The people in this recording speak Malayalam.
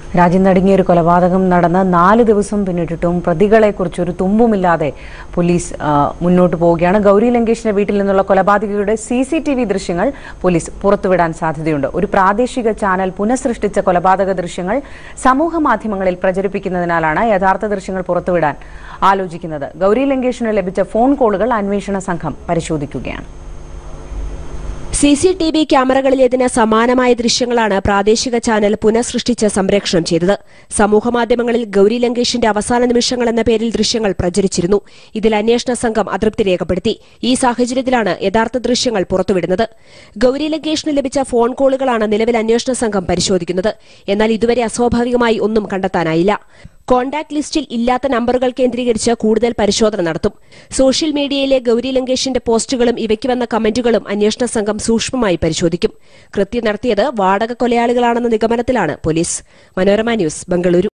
രാജ്യം നടുങ്ങിയ ഒരു കൊലപാതകം നടന്ന് നാല് ദിവസം പിന്നിട്ടിട്ടും പ്രതികളെക്കുറിച്ചൊരു തുമ്പുമില്ലാതെ പോലീസ് ആ, മുന്നോട്ട് പോവുകയാണ് ഗൗരി ലങ്കേഷിന്റെ വീട്ടിൽ നിന്നുള്ള കൊലപാതകയുടെ സി സി ടി വി ദൃശ്യങ്ങൾ പോലീസ് പുറത്തുവിടാൻ സാധ്യതയുണ്ട് ഒരു പ്രാദേശിക ചാനൽ പുനഃസൃഷ്ടിച്ച കൊലപാതക ദൃശ്യങ്ങൾ സമൂഹ മാധ്യമങ്ങളിൽ പ്രചരിപ്പിക്കുന്നതിനാലാണ് യഥാർത്ഥ ദൃശ്യങ്ങൾ പുറത്തുവിടാൻ ആലോചിക്കുന്നത് ഗൗരി ലങ്കേഷിന് ലഭിച്ച ഫോൺ കോളുകൾ അന്വേഷണ സംഘം പരിശോധിക്കുകയാണ് സി സി ടി വി ക്യാമറകളിലേതിന് സമാനമായ ദൃശ്യങ്ങളാണ് പ്രാദേശിക ചാനൽ പുനഃസൃഷ്ടിച്ച് സംപ്രേഷണം ചെയ്തത് സമൂഹമാധ്യമങ്ങളിൽ ഗൌരി ലങ്കേഷിന്റെ അവസാന നിമിഷങ്ങൾ എന്ന പേരിൽ ദൃശ്യങ്ങൾ പ്രചരിച്ചിരുന്നു ഇതിൽ അന്വേഷണ സംഘം അതൃപ്തി രേഖപ്പെടുത്തി ഈ സാഹചര്യത്തിലാണ് യഥാർത്ഥ ദൃശ്യങ്ങൾ പുറത്തുവിടുന്നത് ഗൌരി ലങ്കേഷിന് ലഭിച്ച ഫോൺ കോളുകളാണ് നിലവിൽ അന്വേഷണ സംഘം പരിശോധിക്കുന്നത് എന്നാൽ ഇതുവരെ അസ്വാഭാവികമായി ഒന്നും കണ്ടെത്താനായില്ല കോൺടാക്ട് ലിസ്റ്റിൽ ഇല്ലാത്ത നമ്പറുകൾ കേന്ദ്രീകരിച്ച് കൂടുതൽ പരിശോധന നടത്തും സോഷ്യൽ മീഡിയയിലെ ഗൌരി ലങ്കേഷിന്റെ പോസ്റ്റുകളും ഇവയ്ക്ക് വന്ന കമന്റുകളും അന്വേഷണ സംഘം സൂക്ഷ്മമായി പരിശോധിക്കും കൃത്യം നടത്തിയത് വാടക കൊലയാളികളാണെന്ന നിഗമനത്തിലാണ് പോലീസ് മനോരമ ന്യൂസ് ബംഗളൂരു